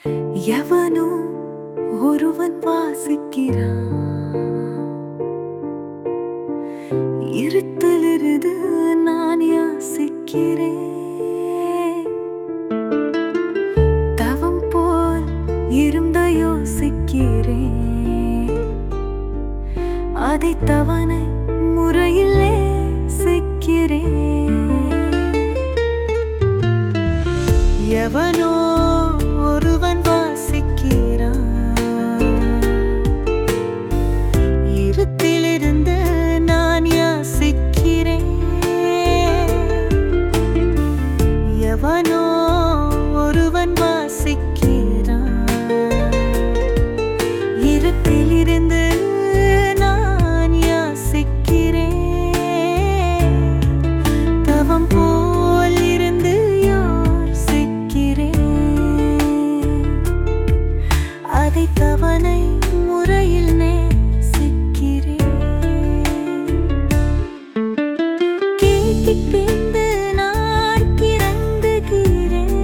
எவனோ ஒருவன் வாசிக்கிறான் இருத்தலிருது நான் யாசிக்கிறேன் தவம் போல் இருந்த யோசிக்கிறேன் அதை தவணை முறையிலே சிக்கிறேன் எவனோ ஒருவன் வாசிக்கிறான் இருட்டிலிருந்து நான் யாசிக்கிறேன் எவனோ ஒருவன் வாசிக்கிறான் இருட்டிலிருந்து நான் யாசிக்கிறேன் தவம் போல் இருந்து யோசிக்கிறேன் அதை தவணை முறையில் நேசிக்கிறேன் கேட்டுப் பின்பு நான் கிறங்குகிறேன்.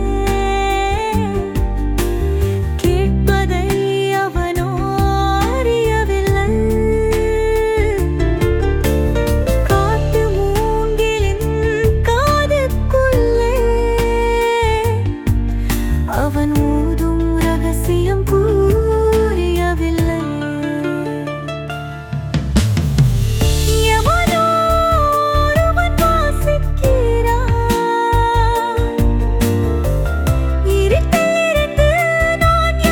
கேட்பதை அவனோ அறியவில்லை. காட்டு மூங்கிலின் காதுக்குள்ளே அவன் ஊதும் ரகசியம் புரியவில்லை எவனோ ஒருவன் வாசிக்கிறான். இருட்டிலிருந்து நான்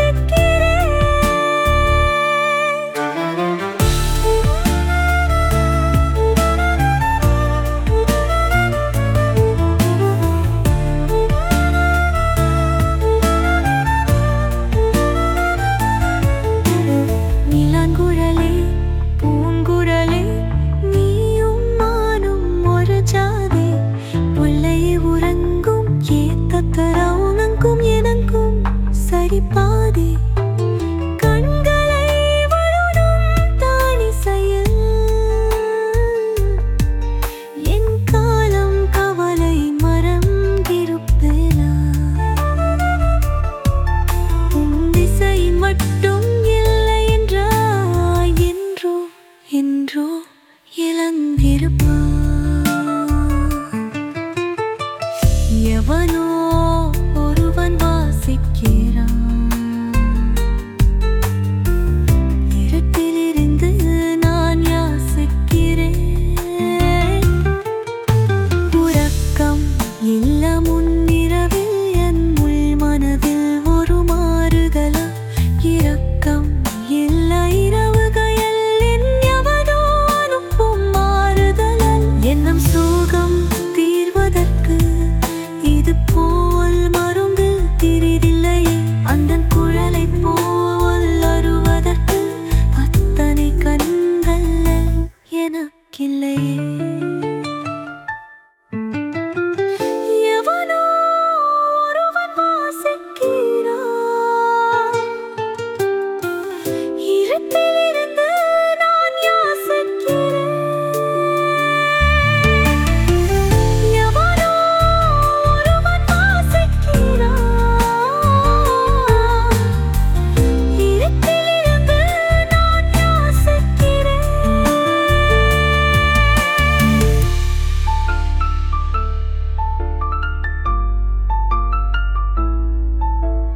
நிலாங்குழலே பூங்குழலே நீயும் நானும் ஒரு ஜாதி உள்ளே உறங்கும் ஏத்தத்தர உனக்கும் எனக்கும் சரி பாதி கண்களை வழுடும் தானிசையில் என் காலம் கவலை மறந்திருப்பேனா உன் திசையின் மட்டும்